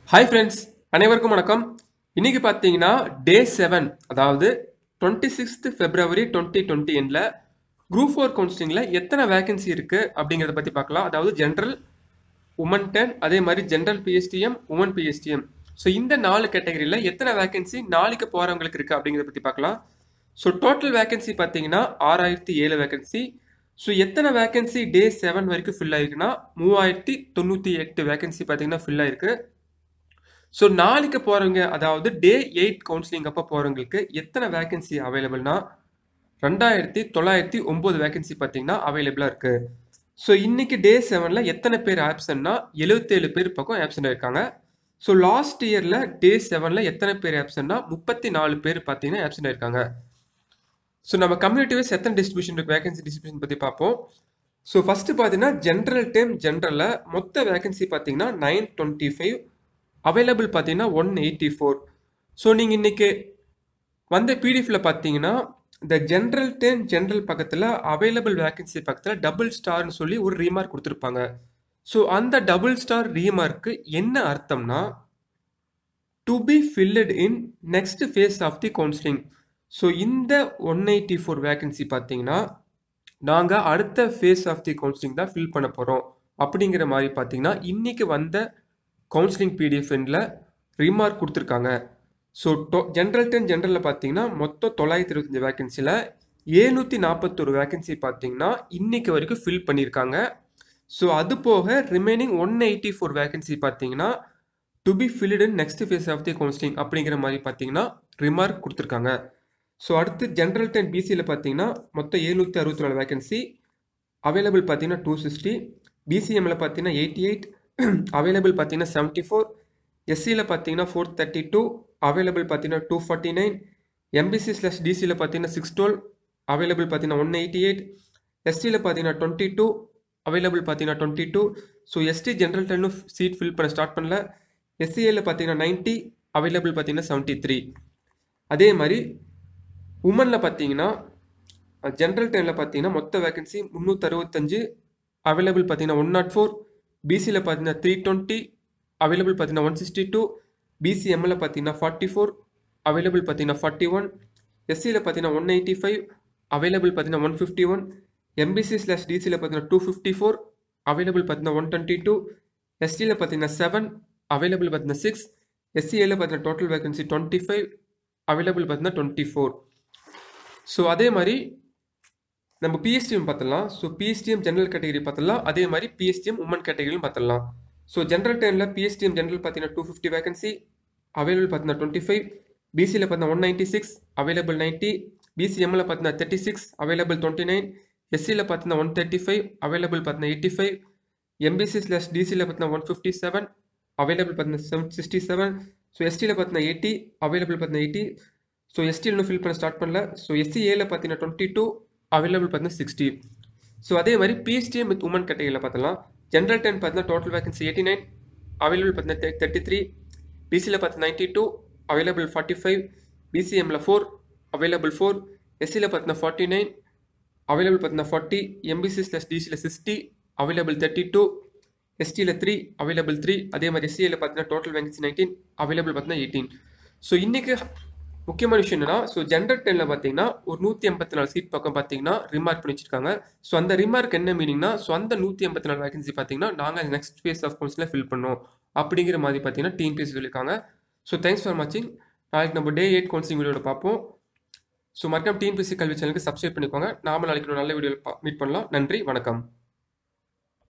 hi friends அனைவருக்கும் வணக்கம் இன்னைக்கு பார்த்தீங்கன்னா டே செவன் அதாவது twenty sixth February twenty twenty எண்டில் குரூப் ஃபோர் கவுன்சிலிங்கில் எத்தனை வேகன்சி இருக்குது அப்படிங்கிறத பற்றி பார்க்கலாம் அதாவது ஜென்ரல் உமன் டென் அதே மாதிரி general PSTM women PSTM so இந்த நாலு கேட்டகரியில் எத்தனை வேகன்சி நாளைக்கு போகிறவங்களுக்கு இருக்குது அப்படிங்கிறத பற்றி பார்க்கலாம் ஸோ டோட்டல் வேகன்சி பார்த்தீங்கன்னா ஆறாயிரத்தி ஏழு வேகன்சி ஸோ எத்தனை வேகன்சி டே செவன் வரைக்கும் ஃபில் ஆயிருக்குன்னா மூவாயிரத்தி தொண்ணூற்றி எட்டு வேகன்சி பார்த்தீங்கன்னா ஃபில் ஆயிருக்கு ஸோ நாளைக்கு போகிறவங்க அதாவது டே எயிட் கவுன்சிலிங் அப்போ போகிறவங்களுக்கு எத்தனை வேகன்சி அவைலபிள்னா ரெண்டாயிரத்தி தொள்ளாயிரத்தி ஒம்பது வேகன்சி பார்த்தீங்கன்னா அவைலபிளாக இருக்குது ஸோ இன்னைக்கு டே செவனில் எத்தனை பேர் ஆப்சன்னா எழுபத்தேழு பேர் பக்கம் ஆப்சண்ட் இருக்காங்க ஸோ லாஸ்ட் இயரில் டே செவனில் எத்தனை பேர் ஆப்சன்னா முப்பத்தி நாலு பேர் பார்த்தீங்கன்னா ஆப்சண்ட் இருக்காங்க ஸோ நம்ம கம்யூனிட்டி வைஸ் எத்தனை டிஸ்ட்ரிபியூஷன் இருக்கு வேகன்சி டிஸ்ட்ரிபியூஷன் பற்றி பார்ப்போம் ஸோ ஃபஸ்ட்டு பார்த்தீங்கன்னா ஜென்ரல் டைம் ஜென்ரலில் மொத்த வேகன்சி பார்த்தீங்கன்னா நைன் டுவெண்ட்டி ஃபைவ் அவைலபிள் பார்த்தீங்கன்னா ஒன் எயிட்டி ஃபோர் ஸோ நீங்கள் இன்றைக்கி வந்த பிடிஎஃப்பில் பார்த்தீங்கன்னா இந்த ஜென்ரல் டென் ஜென்ரல் பக்கத்தில் அவைலபிள் வேகன்சி பக்கத்தில் டபுள் ஸ்டார்னு சொல்லி ஒரு ரீமார்க் கொடுத்துருப்பாங்க ஸோ அந்த டபுள் ஸ்டார் ரீமார்க்கு என்ன அர்த்தம்னா to be filled in next phase of the counselling so இந்த ஒன் எயிட்டி ஃபோர் வேகன்சி பார்த்தீங்கன்னா நாங்கள் அடுத்த ஃபேஸ் ஆஃப் தி கவுன்சிலிங் தான் ஃபில் பண்ண போகிறோம் அப்படிங்கிற மாதிரி பார்த்தீங்கன்னா இன்றைக்கி வந்த கவுன்சிலிங் பிடிஎஃப்ல ரிமார்க் கொடுத்துருக்காங்க ஸோ டோ ஜென்ரல் டென் ஜென்ரலில் பார்த்தீங்கன்னா மொத்தம் தொள்ளாயிரத்தி இருபத்தஞ்சி வேகன்சியில் ஏழ்நூற்றி நாற்பத்தொரு வேகன்சி பார்த்தீங்கன்னா இன்னைக்கு வரைக்கும் ஃபில் பண்ணியிருக்காங்க ஸோ அது போக remaining one eighty four vacancy பார்த்தீங்கன்னா to be filled in next phase of the counselling அப்படிங்கிற மாதிரி பார்த்தீங்கன்னா ரிமார்க் கொடுத்துருக்காங்க ஸோ அடுத்து ஜென்ரல் டென் பிசியில் பார்த்தீங்கன்னா மொத்தம் ஏழ்நூற்றி அறுபத்தி நாலு வேகன்சி அவைலபிள் பார்த்தீங்கன்னா டூ சிக்ஸ்டி பிசிஎம்மில் பார்த்தீங்கன்னா எயிட்டி எயிட் அவைலபிள் பார்த்தீங்கன்னா செவன்ட்டி ஃபோர் எஸ்சியில் பார்த்தீங்கன்னா ஃபோர் தேர்ட்டி டூ அவைலபிள் பார்த்தீங்கன்னா two forty nine MBC slash டிசியில் பார்த்தீங்கன்னா சிக்ஸ் டுவெல் அவைலபிள் பார்த்தீங்கன்னா ஒன் எயிட்டி எயிட் எஸ்டியில் பார்த்தீங்கன்னா டுவெண்ட்டி டூ அவைலபிள் பார்த்தீங்கன்னா twenty two so ST general டென்னும் சீட் ஃபில் பண்ண ஸ்டார்ட் பண்ணல எஸ்சிஏல பார்த்தீங்கன்னா நைன்ட்டி அவைலபிள் பார்த்தீங்கன்னா செவன்ட்டி த்ரீ அதே மாதிரி உமனில் பார்த்தீங்கன்னா ஜென்ரல் டெனில் பார்த்தீங்கன்னா மொத்த வேகன்சி முந்நூற்றி அறுபத்தஞ்சு அவைலபிள் பார்த்தீங்கன்னா ஒன் நாட் ஃபோர் பிசியில் பார்த்தீங்கன்னா த்ரீ டுவெண்ட்டி அவைலபிள் பார்த்தீங்கன்னா ஒன் சிக்ஸ்டி டூ பிசிஎம்மில் பார்த்தீங்கன்னா ஃபார்ட்டி ஃபோர் அவைலபிள் பார்த்தீங்கன்னா ஃபார்ட்டி ஒன் எஸ்சியில் பார்த்தீங்கன்னா ஒன் எயிட்டி ஃபைவ் அவைலபிள் பார்த்தீங்கன்னா one fifty one MBC slash டிசியில் பார்த்தீங்கன்னா டூ ஃபிஃப்டி ஃபோர் அவைலபிள் பார்த்தீங்கன்னா ஒன் டுவெண்ட்டி டூ எஸ்டியில் பார்த்தீங்கன்னா செவன் அவைலபிள் பார்த்தீங்கன்னா சிக்ஸ் எஸ்சிஏல பார்த்தீங்கன்னா total vacancy twenty five available பார்த்தீங்கன்னா டுவெண்ட்டி ஃபோர் ஸோ அதே மாதிரி நம்ம பிஎஸ்டிஎம் பார்த்துடலாம் ஸோ பிஎஸ்டிஎம் ஜென்ரல் கேட்டகரி பார்த்துடலாம் அதே மாதிரி பிஎஸ்டிஎம் உமன் கேட்டகரியும் பார்த்துடலாம் ஸோ ஜென்ரல் டைமில் பிஎஸ்டிஎம் ஜென்ரல் பார்த்தீங்கன்னா டூ ஃபிஃப்டி வேகன்சி அவைலபிள் பார்த்தீங்கன்னா டுவெண்ட்டி ஃபைவ் பிசியில் பார்த்தீங்கன்னா one ninety six available ninety பிசிஎம்மில் பார்த்தீங்கன்னா thirty six available twenty nine எஸ்சியில் பார்த்தீங்கன்னா ஒன் தேர்ட்டி ஃபைவ் அவைலபிள் பார்த்தீங்கன்னா எயிட்டி ஃபைவ் எம்பிசி ஸ்லாஷ் டிசியில் பார்த்தீங்கன்னா ஒன் ஃபிஃப்டி செவன் அவைலபிள் பார்த்தீங்கன்னா செவன் சிக்ஸ்டி செவன் ஸோ எஸ்டியில் பார்த்தீங்கன்னா எயிட்டி அவைலபிள் பார்த்தீங்கன்னா எயிட்டி ஸோ எஸ்டி இன்னும் ஃபில் பண்ண ஸ்டார்ட் பண்ணல ஸோ எஸ்சிஏல பார்த்தீங்கன்னா டுவெண்ட்டி டூ அவைலபிள் பார்த்தீங்கன்னா சிக்ஸ்டி ஸோ அதே மாதிரி பிஎஸ்டிஎம் வித் உமன் கேட்டகரியில் பார்த்தலாம் ஜென்ரல் டென் பார்த்தீங்கன்னா total vacancy eighty nine available பார்த்தீங்கன்னா தேர்ட்டி த்ரீ பிசியில் பார்த்தீங்கன்னா ninety two available forty five பிசிஎம்மில் ஃபோர் அவைலபிள் ஃபோர் எஸ்சியில் பார்த்தீங்கன்னா ஃபார்ட்டி நைன் அவைலபிள் பார்த்தீங்கன்னா ஃபார்ட்டி எம்பிசி ஸ்லஸ் டிசியில் சிக்ஸ்டி அவைலபிள் தேர்ட்டி டூ எஸ்டியில் த்ரீ அவைலபிள் த்ரீ அதே மாதிரி எஸ்சியில் பார்த்தீங்கன்னா டோட்டல் வேகன்சி நைன்டீன் அவைலபிள் பார்த்தீங்கன்னா எயிட்டீன் ஸோ இன்றைக்கி முக்கியமான விஷயம் என்னன்னா ஸோ ஜென்ரல் டென்னில் பார்த்தீங்கன்னா ஒரு நூற்றி எண்பத்தி நாலு சீட் பக்கம் பார்த்தீங்கன்னா ரிமார்க் பண்ணி வச்சிருக்காங்க ஸோ அந்த ரிமார்க் என்ன மீனிங்னா ஸோ அந்த நூற்றி எண்பத்தி நாலு வேகன்சி பார்த்தீங்கன்னா நாங்கள் நெக்ஸ்ட் ஃபேஸ் ஆஃப் கவுன்சிலில் ஃபில் பண்ணோம் அப்படிங்கிற மாதிரி பார்த்தீங்கன்னா டீம் பேசி சொல்லியிருக்காங்க ஸோ தேங்க்ஸ் ஃபார் வாட்சிங் நாளைக்கு நம்ம டே எயிட் கவுன்சிலிங் வீடியோட பார்ப்போம் ஸோ மறக்காம டிஎன்பிசி கல்வி சேனலுக்கு சப்ஸ்கிரைப் பண்ணிக்கோங்க நாம நாளைக்கு ஒரு நல்ல வீடியோவில் மீட் பண்ணலாம் நன்றி வணக்கம்